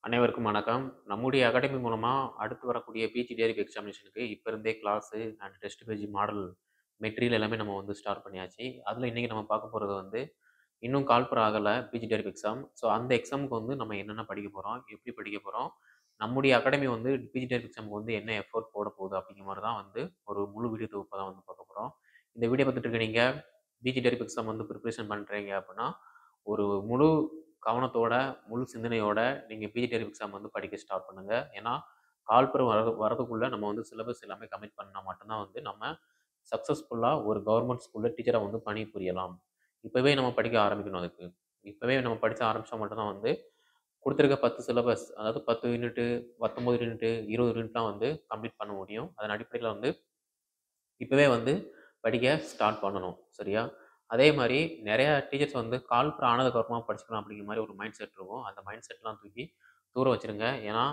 அனைவருக்கும் வணக்கம். நம்முடைய அகாடமி மூலமா அடுத்து வரக்கூடிய பிஜி டிஆர்பி எக்ஸாமினேஷனுக்கு இப்ப இருந்தே class and test page model material எல்லாமே நம்ம வந்து ஸ்டார்ட் பண்ணியாச்சு. அதில இன்னைக்கு நம்ம பார்க்க போறது வந்து, இன்னும் கால்ஃபர் ஆகல பிஜி டிஆர்பி எக்ஸாம். ஸோ அந்த எக்ஸாமுக்கு வந்து நம்ம என்னென்ன படிக்க போறோம்? எப்படி படிக்க போறோம்? நம்முடைய அகாடமி வந்து பிஜி டிஆர்பி எக்ஸாமுக்கு வந்து என்ன எஃபோர்ட் போட போகுது? அப்படிங்கிற மாரி தான் வந்து ஒரு முழு வீடியோ தொகுப்ப தான் வந்து பார்க்க போறோம். இந்த வீடியோ பார்த்துட்டு இருக்க நீங்க பிஜி டிஆர்பி எக்ஸாம் வந்து பிரிப்பரேஷன் பண்றீங்க அப்படின்னா, ஒரு முழு கவனத்தோட, முழு சிந்தனையோட நீங்க பிஜி டிஆர்பி எக்ஸாம் வந்து படிக்க ஸ்டார்ட் பண்ணுங்க. ஏன்னா, கால்ஃபர் வர வரதுக்குள்ள நம்ம வந்து சிலபஸ் எல்லாமே கம்ப்ளீட் பண்ணா மட்டும் தான் வந்து நம்ம சக்சஸ்ஃபுல்லா ஒரு கவர்ன்மெண்ட் ஸ்கூல்ல டீச்சரா வந்து பணிபுரியலாம். இப்பவே நம்ம படிக்க ஆரம்பிக்கணும் அதுக்கு. இப்பவே நம்ம படிச்ச ஆரம்பிச்சா மட்டும் தான் வந்து குடுத்திருக்க 10 சிலபஸ் அதாவது 10 யூனிட்டு, 19 யூனிட்டு, 20 யூனிட்லாம் வந்து கம்ப்ளீட் பண்ண முடியும். அதன் அடிப்படையில வந்து இப்பவே வந்து படிக்க ஸ்டார்ட் பண்ணணும். சரியா? அதே மாரி நெறைய டீச்சர்ஸ் வந்து கால்ஃபர் ஆனதுக்கு அப்புறமா படிச்சுக்கலாம் அப்படிங்கிற மாரி ஒரு மைண்ட் செட் இருக்கும். அந்த மைண்ட் செட்லாம் தூக்கி தூர வச்சுருங்க. ஏன்னா,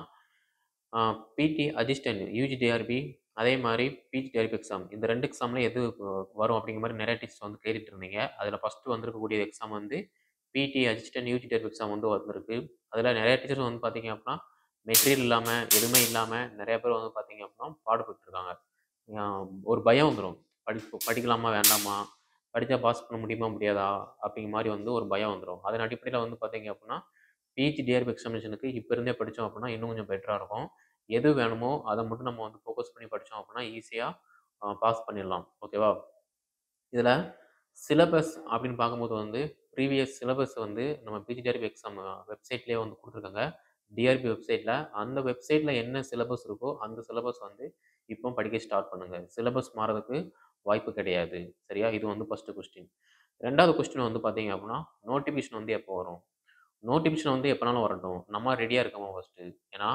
அ பிடி அசிஸ்டன்ட் யூஜி டிஆர்பி அதே மாரி பிஜி டிஆர்பி எக்ஸாம் இந்த 2 எக்ஸாம்ல எது அ வரும் அப்படிங்கிற மாரி நெறைய டீச்சர்ஸ் வந்து கேட்டுட்டு இருந்தீங்க. அதில ஃபர்ஸ்ட்டு வந்திருக்கக்கூடிய எக்ஸாம் வந்து பிடி அசிஸ்டன்ட் யூஜி டிஆர்பி எக்ஸாம் வந்து வந்திருக்கு. அதில நெறைய டீச்சர்ஸ் வந்து பார்த்தீங்க அப்படின்னா, மெட்டீரியல் இல்லாம, எதுவுமே இல்லாம நெறைய பேர் வந்து பார்த்தீங்க அப்படின்னா, பாடுபட்டுருக்காங்க. அ ஒரு பயம் வந்துரும். படிப்பு படிக்கலாமா? வேண்டாமா? படிச்சா பாஸ் பண்ண முடியுமா? முடியாதா? அப்படிங்கிற மாரி வந்து ஒரு பயம் வந்துரும். அதன் அடிப்படையில வந்து பார்த்தீங்க அப்படின்னா, பிஜி டிஆர்பி எக்ஸாமினேஷனுக்கு இப்ப இருந்தே படிச்சோம் அப்படின்னா, இன்னும் கொஞ்சம் பெட்டரா இருக்கும். எது வேணுமோ அத மட்டும் நம்ம வந்து ஃபோக்கஸ் பண்ணி படிச்சோம் அப்படின்னா, ஈஸியா அ பாஸ் பண்ணிடலாம். ஓகேவா? இதில சிலபஸ் அப்படின்னு பார்க்கும்போது வந்து, ப்ரீவியஸ் சிலபஸ் வந்து நம்ம பிஜி டிஆர்பி எக்ஸாம் வெப்சைட்லயே வந்து குடுத்துருக்காங்க. டிஆர்பி வெப்சைட்ல. அந்த வெப்சைட்ல என்ன சிலபஸ் இருக்கோ, அந்த சிலபஸ் வந்து இப்போ படிக்க ஸ்டார்ட் பண்ணுங்க. சிலபஸ் மாறதுக்கு வாய்ப்பு கிடையாது. சரியா? இது வந்து ஃபர்ஸ்ட்டு கொஸ்டின். 2வது கொஸ்டின் வந்து பார்த்தீங்க அப்படின்னா, நோட்டிஃபிகேஷன் வந்து எப்போ வரும்? நோட்டிஃபிகேஷன் வந்து எப்பனாலும் வரட்டும். நம்ம ரெடியா இருக்கோமா ஃபர்ஸ்ட்டு? ஏன்னா,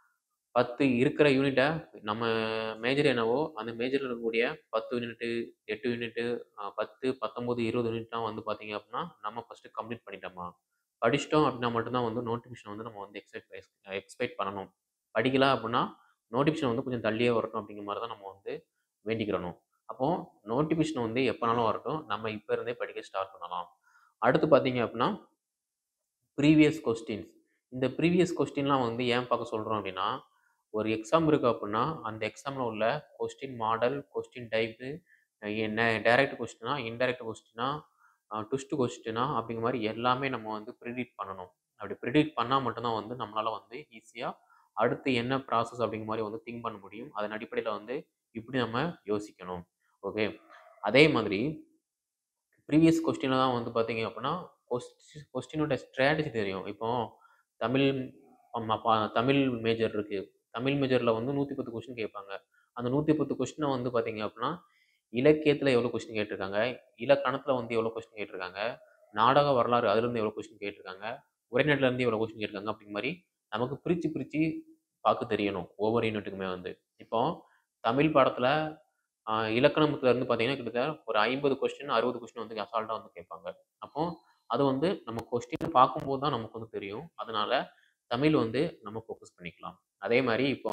10 இருக்கிற யூனிட்ட நம்ம மேஜர் என்னவோ, அந்த மேஜர்ல இருக்கக்கூடிய 10 யூனிட்டு, 8 யூனிட்டு, அ 10, 19, 20 யூனிட்லாம் வந்து பார்த்தீங்க அப்படின்னா, நம்ம ஃபர்ஸ்ட்டு கம்ப்ளீட் பண்ணிட்டோமா? படிச்சுட்டோம் அப்படின்னா மட்டும் தான் வந்து நோட்டிஃபிகேஷன் வந்து நம்ம வந்து எக்ஸ்பெக்ட் எக்ஸ் எக்ஸ்பெக்ட் பண்ணணும். படிக்கல அப்படின்னா, நோட்டிஃபிகேஷன் வந்து கொஞ்சம் தள்ளியே வரட்டும் அப்படிங்கிற மாரி தான் நம்ம வந்து வேண்டிக்கிறணும். அப்போ நோட்டிஃபிகேஷன் வந்து எப்பனாலும் வரட்டும். நம்ம இப்ப இருந்தே படிக்க ஸ்டார்ட் பண்ணலாம். அடுத்து பார்த்தீங்க அப்படின்னா, ப்ரீவியஸ் கொஸ்டின்ஸ். இந்த ப்ரீவியஸ் கொஸ்டின்லாம் வந்து ஏன் பார்க்க சொல்றோம் அப்படின்னா, ஒரு எக்ஸாம் இருக்கு அப்படின்னா, அந்த எக்ஸாம்ல உள்ள கொஸ்டின் மாடல், கொஸ்டின் டைப்பு, என்ன டைரக்ட் கொஸ்டினா, இன்டைரக்ட் கொஸ்டினா, அ ட்விஸ்ட் கொஸ்டினா அப்படிங்கிற மாரி எல்லாமே நம்ம வந்து ப்ரிடிக்ட் பண்ணணும். அப்படி ப்ரிடிக்ட் பண்ணா மட்டும் தான் வந்து நம்மளால வந்து ஈஸியா அடுத்து என்ன ப்ராசஸ் அப்படிங்கிற மாரி வந்து திங்க் பண்ண முடியும். அதன் அடிப்படையில வந்து இப்படி நம்ம யோசிக்கணும். ஓகே. அதே மாதிரி ப்ரீவியஸ் கொஸ்டின்ல தான் வந்து பார்த்தீங்க அப்படின்னா, கொஸ்டி கொஸ்டினோட ஸ்ட்ராட்டஜி தெரியும். இப்போ தமிழ் ஆமா ப தமிழ் மேஜர் இருக்கு. தமிழ் மேஜர்ல வந்து 110 கொஸ்டின் கேட்பாங்க. அந்த 110 கொஸ்டின வந்து பார்த்தீங்க அப்படின்னா, இலக்கியத்தில எவ்வளோ கொஸ்டின் கேட்டிருக்காங்க? இலக்கணத்தில வந்து எவ்வளோ கொஸ்டின் கேட்டிருக்காங்க? நாடக வரலாறு அதிலிருந்து எவ்வளோ கொஸ்டின் கேட்டிருக்காங்க? உரைநடையிலேருந்து எவ்வளோ கொஸ்டின் கேட்டிருக்காங்க? அப்படிங்கிற மாரி நமக்கு பிரிச்சு, பிரிச்சு பார்க்க தெரியணும். ஒவ்வொரு யூனிட்டுக்குமே வந்து. இப்போ தமிழ் பாடத்தில அ இலக்கணத்துல இருந்து பார்த்தீங்கன்னா, கிட்டத்தட்ட ஒரு 50 கொஸ்டின், 60 கொஸ்டின் வந்து அசால்ட்டா வந்து கேட்பாங்க. அப்போ அது வந்து நம்ம கொஸ்டின் பார்க்கும்போது தான் நமக்கு வந்து தெரியும். அதனால தமிழ் வந்து நம்ம ஃபோக்கஸ் பண்ணிக்கலாம். அதே மாரி இப்போ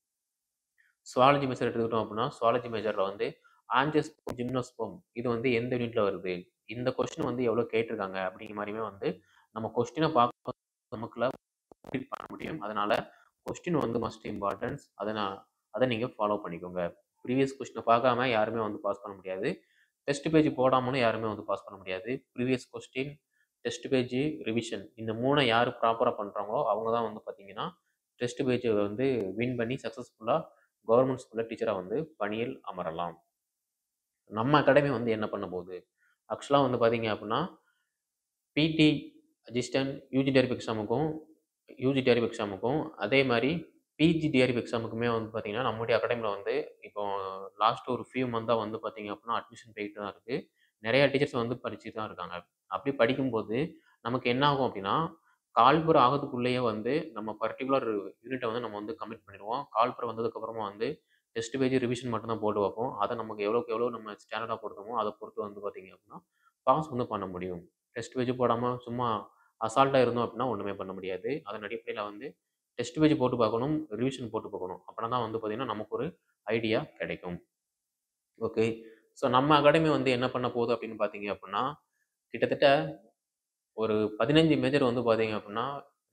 சுவாலஜி மேஜர் எடுத்துக்கிட்டோம் அப்படின்னா, சுவாலஜி மேஜர்ல வந்து ஆஞ்சியோஸ்போர்ம், ஜிம்னோஸ்போர்ம் இது வந்து எந்த யூனிட்ல வருது? இந்த கொஸ்டின் வந்து எவ்வளோ கேட்டிருக்காங்க? அப்படிங்கிற மாரியுமே வந்து நம்ம கொஸ்டின பார்க்க நமக்குள்ள கம்ப்ளீட் பண்ண முடியும். அதனால கொஸ்டின் வந்து மஸ்ட் இம்பார்ட்டன்ஸ். அத நான் அத நீங்க ஃபாலோ பண்ணிக்கோங்க. ப்ரீவியஸ் கொஸ்டின பார்க்காம யாருமே வந்து பாஸ் பண்ண முடியாது. டெஸ்ட் பேஜ் போடாமலும் யாருமே வந்து பாஸ் பண்ண முடியாது. Previous question, test page, revision இந்த 3 யாரு ப்ராப்பரா பண்றாங்களோ, அவங்க தான் வந்து பார்த்தீங்கன்னா, டெஸ்ட் பேஜ் வந்து வின் பண்ணி சக்சஸ்ஃபுல்லா கவர்ன்மெண்ட் ஸ்கூல்ல டீச்சரா வந்து பணியில் அமரலாம். நம்ம அகாடமி வந்து என்ன பண்ண போகுது? ஆக்சுவலா வந்து பார்த்தீங்க அப்படின்னா, பிடி அசிஸ்டன்ட் யூஜி டிஆர்பி எக்ஸாமுக்கும், யூஜி டிஆர்பி எக்ஸாமுக்கும் அதே மாரி பிஜி டிஆர்பி எக்ஸாமுக்குமே வந்து பார்த்தீங்கன்னா, நம்முடைய அகாடமில வந்து இப்போ லாஸ்ட் ஒரு ஃபியூ மந்த்தா வந்து பார்த்தீங்க அப்படின்னா, அட்மிஷன் போயிட்டு தான் இருக்கு. நெறைய டீச்சர்ஸ் வந்து படிச்சுட்டு தான் இருக்காங்க. அப்படி படிக்கும்போது நமக்கு என்ன ஆகும் அப்படின்னா, கால்ஃபர் ஆகறதுக்குள்ளேயே வந்து நம்ம பர்ட்டிகுலர் யூனிட்ட வந்து நம்ம வந்து கம்ப்ளீட் பண்ணிருவோம். கால்ஃபர் வந்ததுக்கப்புறமா வந்து டெஸ்ட் பேஜ், ரிவிஷன் மட்டும் தான் போட்டு வைப்போம். அத நமக்கு எவ்வளோக்கு எவ்வளோ நம்ம ஸ்டாண்டர்டா போடுறோமோ, அத பொறுத்து வந்து பார்த்தீங்க அப்படின்னா, பாஸ் வந்து பண்ண முடியும். டெஸ்ட் பேஜ் போடாம சும்மா அசால்ட்டா இருந்தோம் அப்படின்னா, ஒண்ணுமே பண்ண முடியாது. அதன் அடிப்படையில வந்து டெஸ்ட் பேஜ் போட்டு பார்க்கணும், ரிவிஷன் போட்டு பார்க்கணும். அப்பனா தான் வந்து பார்த்தீங்கன்னா, நமக்கு ஒரு ஐடியா கிடைக்கும். ஓகே. ஸோ நம்ம அகாடமி வந்து என்ன பண்ண போகுது அப்படின்னு பார்த்தீங்க அப்படின்னா, கிட்டத்தட்ட ஒரு 15 மேஜர் வந்து பார்த்தீங்க அப்படின்னா,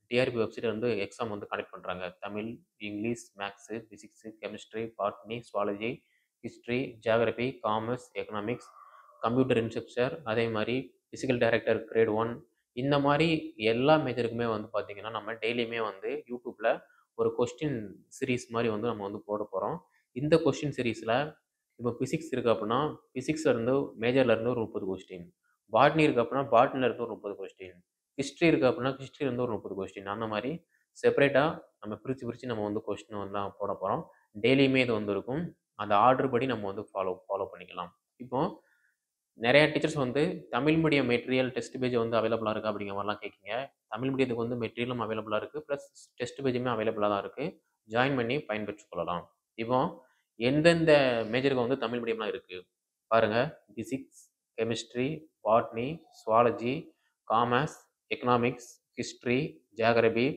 டிஆர்பி வெப்சைட் வந்து எக்ஸாம் வந்து கண்டக்ட் பண்ணுறாங்க Tamil English maths physics chemistry botany zoology history geography commerce economics computer instructor அதே மாதிரி ஃபிசிக்கல் டைரக்டர் கிரேட் ஒன் இந்த மாதிரி எல்லா மேஜருக்குமே வந்து பார்த்திங்கன்னா நம்ம டெய்லியுமே வந்து யூடியூப்பில் ஒரு கொஸ்டின் சீரீஸ் மாதிரி வந்து நம்ம வந்து போட போகிறோம் இந்த கொஸ்டின் சீரீஸில் இப்போ ஃபிசிக்ஸ் இருக்குது அப்படின்னா ஃபிசிக்ஸ்லேருந்து மேஜர்லேருந்து ஒரு முப்பது கொஸ்டின் பாட்னி இருக்குது அப்படின்னா பாட்னிலேருந்து ஒரு முப்பது கொஸ்டின் ஹிஸ்ட்ரி இருக்குது அப்படின்னா ஹிஸ்ட்ரிலேருந்து ஒரு முப்பது கொஸ்டின் அந்த மாதிரி செப்பரேட்டாக நம்ம பிரித்து பிரித்து நம்ம வந்து கொஸ்டின் வந்து போட போகிறோம் டெய்லியுமே இது வந்து இருக்கும் அந்த ஆர்டர் படி நம்ம வந்து ஃபாலோ ஃபாலோ பண்ணிக்கலாம் இப்போ நிறைய டீச்சர்ஸ் வந்து Tamil medium material test page வந்து அவைலபிளாக இருக்குது அப்படிங்கிற மாதிரிலாம் கேட்குங்க தமிழ் மீடியத்துக்கு வந்து மெட்டீரியலும் அவைலபிளாக இருக்குது ப்ளஸ் டெஸ்ட் பேஜுமே அவைலபிளாக தான் இருக்குது ஜாயின் பண்ணி பயன்பெற்றுக் கொள்ளலாம் இப்போ எந்தெந்த மேஜருக்கு வந்து தமிழ் மீடியம்லாம் இருக்குது பாருங்கள் physics chemistry botany zoology commerce economics history geography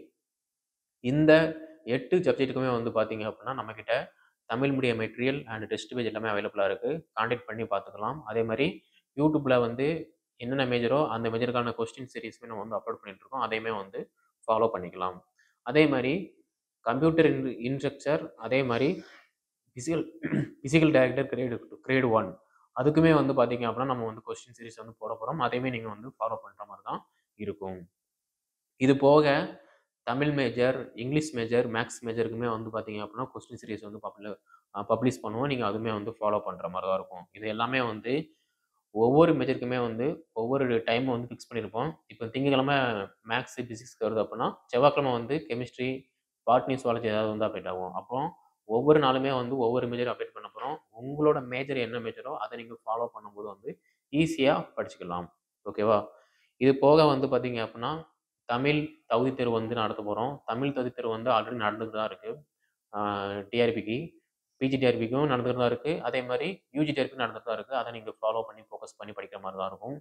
இந்த எட்டு சப்ஜெக்ட்டுக்குமே வந்து பார்த்தீங்க அப்படின்னா நம்மக்கிட்ட Tamil medium material and test page எல்லாமே அவைலபிளாக இருக்குது காண்டாக்ட் பண்ணி பார்த்துக்கலாம் அதே மாதிரி யூடியூப்பில் வந்து என்னென்ன மேஜரோ அந்த மேஜருக்கான கொஸ்டின் சீரீஸுமே நம்ம வந்து அப்லோட் பண்ணிட்டுருக்கோம் அதையுமே வந்து ஃபாலோ பண்ணிக்கலாம் அதே மாதிரி கம்ப்யூட்டர் இன் இன்ஸ்ட்ரக்சர் அதே மாதிரி physical physical director grade grade one அதுக்குமே வந்து பார்த்தீங்க அப்படின்னா நம்ம வந்து கொஸ்டின் சீரிஸ் வந்து போட போகிறோம் அதையுமே நீங்கள் வந்து ஃபாலோ பண்ணுற மாதிரி தான் இருக்கும் இது போக Tamil major English major maths மேஜருக்குமே வந்து பார்த்தீங்க அப்படின்னா கொஸ்டின் சீரிஸ் வந்து பப்ள பப்ளிஷ் பண்ணுவோம் நீங்கள் அதுவுமே வந்து ஃபாலோ பண்ணுற மாதிரி தான் இருக்கும் இது எல்லாமே வந்து ஒவ்வொரு மேஜருக்குமே வந்து ஒவ்வொரு டைமும் வந்து ஃபிக்ஸ் பண்ணியிருப்போம் இப்போ திங்கக்கிழமை மேக்ஸ் ஃபிசிக்ஸ்க்கு வருது அப்படின்னா செவ்வாய்க்கிழமை வந்து கெமிஸ்ட்ரி பாட்னி சுவாலஜி ஏதாவது வந்து அப்டேட் ஆகும் அப்போ ஒவ்வொரு நாளுமே வந்து ஒவ்வொரு மேஜரும் அப்டேட் பண்ண போகிறோம் உங்களோட மேஜர் என்ன மேஜரோ அதை நீங்கள் ஃபாலோ பண்ணும்போது வந்து ஈஸியாக படிச்சுக்கலாம் ஓகேவா இது போக வந்து பார்த்தீங்க அப்படின்னா தமிழ் தகுதி தேர்வு வந்து நடத்த போகிறோம் தமிழ் தகுதி தேர்வு வந்து ஆல்ரெடி நடந்துட்டு தான் இருக்குது டிஆர்பிக்கு பிஜிடிஆர்பிக்கும் நடந்துட்டு தான் இருக்குது அதே மாதிரி யூஜிடிஆர்பி நடந்துட்டு தான் இருக்குது அதை நீங்கள் ஃபாலோ பண்ணி ஃபோக்கஸ் பண்ணி படிக்கிற மாதிரி தான் இருக்கும்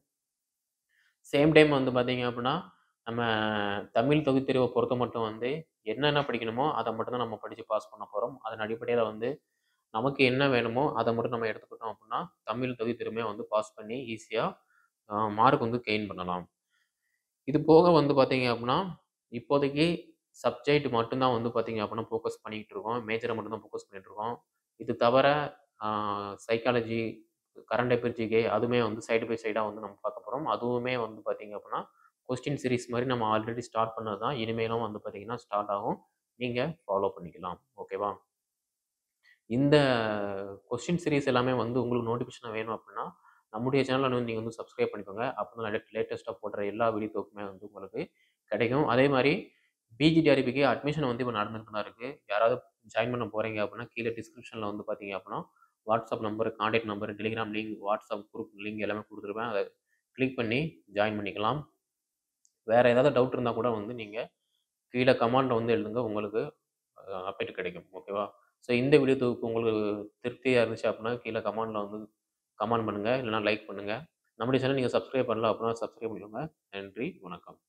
சேம் டைம் வந்து பார்த்தீங்க அப்படின்னா நம்ம தமிழ் தகுதி தேர்வை பொறுத்த மட்டும் வந்து என்னென்ன படிக்கணுமோ அதை மட்டும் தான் நம்ம படித்து பாஸ் பண்ண போகிறோம் அதன் அடிப்படையில் வந்து நமக்கு என்ன வேணுமோ அதை மட்டும் நம்ம எடுத்துக்கிட்டோம் அப்படின்னா தமிழ் தகுதி தேர்வுமே வந்து பாஸ் பண்ணி ஈஸியாக மார்க் வந்து கெயின் பண்ணலாம் இது போக வந்து பார்த்தீங்க அப்படின்னா இப்போதைக்கு சப்ஜெக்ட் மட்டும்தான் வந்து பார்த்தீங்க அப்படின்னா ஃபோக்கஸ் பண்ணிக்கிட்டு இருக்கோம் மேஜரை மட்டும்தான் ஃபோக்கஸ் பண்ணிகிட்டு இருக்கோம் இது தவிர சைக்காலஜி கரண்ட் அஃபேர் ஜிகே அதுவுமே வந்து சைடு பை சைடாக வந்து நம்ம பார்க்க போகிறோம் அதுவுமே வந்து பார்த்தீங்க அப்படின்னா கொஸ்டின் சீரிஸ் மாதிரி நம்ம ஆல்ரெடி ஸ்டார்ட் பண்ணது தான் இனிமேலும் வந்து பார்த்தீங்கன்னா ஸ்டார்ட் ஆகும் நீங்கள் ஃபாலோ பண்ணிக்கலாம் ஓகேவா இந்த கொஸ்டின் சீரிஸ் எல்லாமே வந்து உங்களுக்கு நோட்டிஃபிகேஷன் வேணும் அப்படின்னா நம்முடைய சேனலை வந்து நீங்கள் வந்து சப்ஸ்கிரைப் பண்ணிக்கோங்க அப்போ தான் லேட்டஸ்ட்டாக போடுற எல்லா வீடியோக்குமே வந்து உங்களுக்கு கிடைக்கும் அதே மாதிரி பிஜிடிஆர்பிக்கு அட்மிஷன் வந்து இப்போ நடந்துட்டு தான் இருக்குது யாராவது ஜாயின் பண்ண போகிறீங்க அப்படின்னா கீழே டிஸ்கிரிப்ஷனில் வந்து பார்த்தீங்க அப்படின்னா WhatsApp number contact number Telegram link WhatsApp group link எல்லாமே கொடுத்துருப்பேன் அதை கிளிக் பண்ணி ஜாயின் பண்ணிக்கலாம் வேறு ஏதாவது டவுட் இருந்தால் கூட வந்து நீங்கள் கீழே கமாண்டில் வந்து எழுதுங்க உங்களுக்கு அப்டேட் கிடைக்கும் ஓகேவா ஸோ இந்த வீடியோ தொகுப்பு உங்களுக்கு திருப்தியாக இருந்துச்சு அப்படின்னா கீழே கமாண்டில் வந்து கமெண்ட் பண்ணுங்கள் இல்லைனா லைக் பண்ணுங்கள் நம்முடைய சேனல் நீங்கள் சப்ஸ்கிரைப் பண்ணல அப்படின்னா சப்ஸ்கிரைப் பண்ணிக்கோங்க நன்றி வணக்கம்